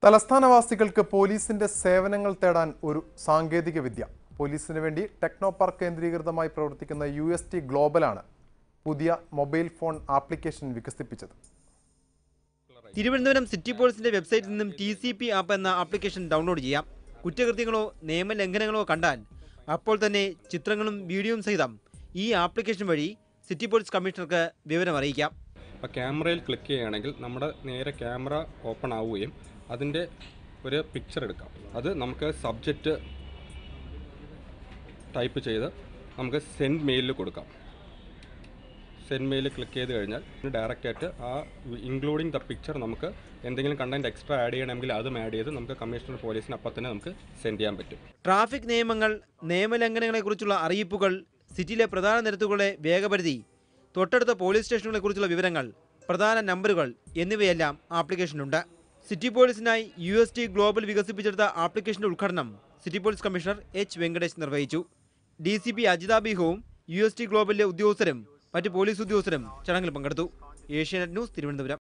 തലസ്ഥാനവാസികൾക്ക് പോലീസിന്റെ സേവനങ്ങൾ തേടാൻ ഒരു സാങ്കേതിക വിദ്യ പോലീസിന് വേണ്ടി ടെക്നോ പാർക്ക് കേന്ദ്രീകൃതമായി പ്രവർത്തിക്കുന്ന യു എസ് ടി ഗ്ലോബലാണ് പുതിയ മൊബൈൽ ഫോൺ ആപ്ലിക്കേഷൻ വികസിപ്പിച്ചത് തിരുവനന്തപുരം സിറ്റി പോലീസിന്റെ വെബ്സൈറ്റിൽ നിന്നും ടി സി പി ആപ്പ് എന്ന ആപ്ലിക്കേഷൻ ഡൗൺലോഡ് ചെയ്യാം കുറ്റകൃത്യങ്ങളോ നിയമലംഘനങ്ങളോ കണ്ടാൽ അപ്പോൾ തന്നെ ചിത്രങ്ങളും വീഡിയോയും സഹിതം ഈ ആപ്ലിക്കേഷൻ വഴി സിറ്റി പോലീസ് കമ്മീഷണർക്ക് വിവരം അറിയിക്കാം അപ്പോൾ ക്യാമറയിൽ ക്ലിക്ക് ചെയ്യുകയാണെങ്കിൽ നമ്മുടെ നേരെ ക്യാമറ ഓപ്പൺ ആവുകയും അതിൻ്റെ ഒരു പിക്ചർ എടുക്കാം അത് നമുക്ക് സബ്ജക്റ്റ് ടൈപ്പ് ചെയ്ത് നമുക്ക് സെൻഡ് മെയിലിൽ കൊടുക്കാം സെൻഡ് മെയിൽ ക്ലിക്ക് ചെയ്ത് കഴിഞ്ഞാൽ ഡയറക്റ്റ് ആയിട്ട് ആ ഇൻക്ലൂഡിങ് ദ പിക്ചർ നമുക്ക് എന്തെങ്കിലും കണ്ടന്റ് എക്സ്ട്രാ ആഡ് ചെയ്യണമെങ്കിൽ അതും ആഡ് ചെയ്ത് നമുക്ക് കമ്മീഷണർ പോലീസിന് അപ്പം തന്നെ നമുക്ക് സെൻഡ് ചെയ്യാൻ പറ്റും ട്രാഫിക് നിയമങ്ങൾ നിയമലംഘനങ്ങളെക്കുറിച്ചുള്ള അറിയിപ്പുകൾ സിറ്റിയിലെ പ്രധാന നിരത്തുകളുടെ വേഗപരിധി തൊട്ടടുത്ത പോലീസ് സ്റ്റേഷനുകളെക്കുറിച്ചുള്ള വിവരങ്ങൾ പ്രധാന നമ്പറുകൾ എന്നിവയെല്ലാം ആപ്ലിക്കേഷനുണ്ട് സിറ്റി പോലീസിനായി യു എസ് ടി ഗ്ലോബൽ വികസിപ്പിച്ചെടുത്ത ആപ്ലിക്കേഷന്റെ ഉദ്ഘാടനം city police commissioner H Venkatesh നിർവഹിച്ചു ഡി സി പി അജിത ബിഹുവും യു എസ് ടി ഗ്ലോബലിലെ ഉദ്യോഗസ്ഥരും മറ്റ് പോലീസ് ഉദ്യോഗസ്ഥരും ചടങ്ങിൽ പങ്കെടുത്തു ഏഷ്യാനെറ്റ് ന്യൂസ് തിരുവനന്തപുരം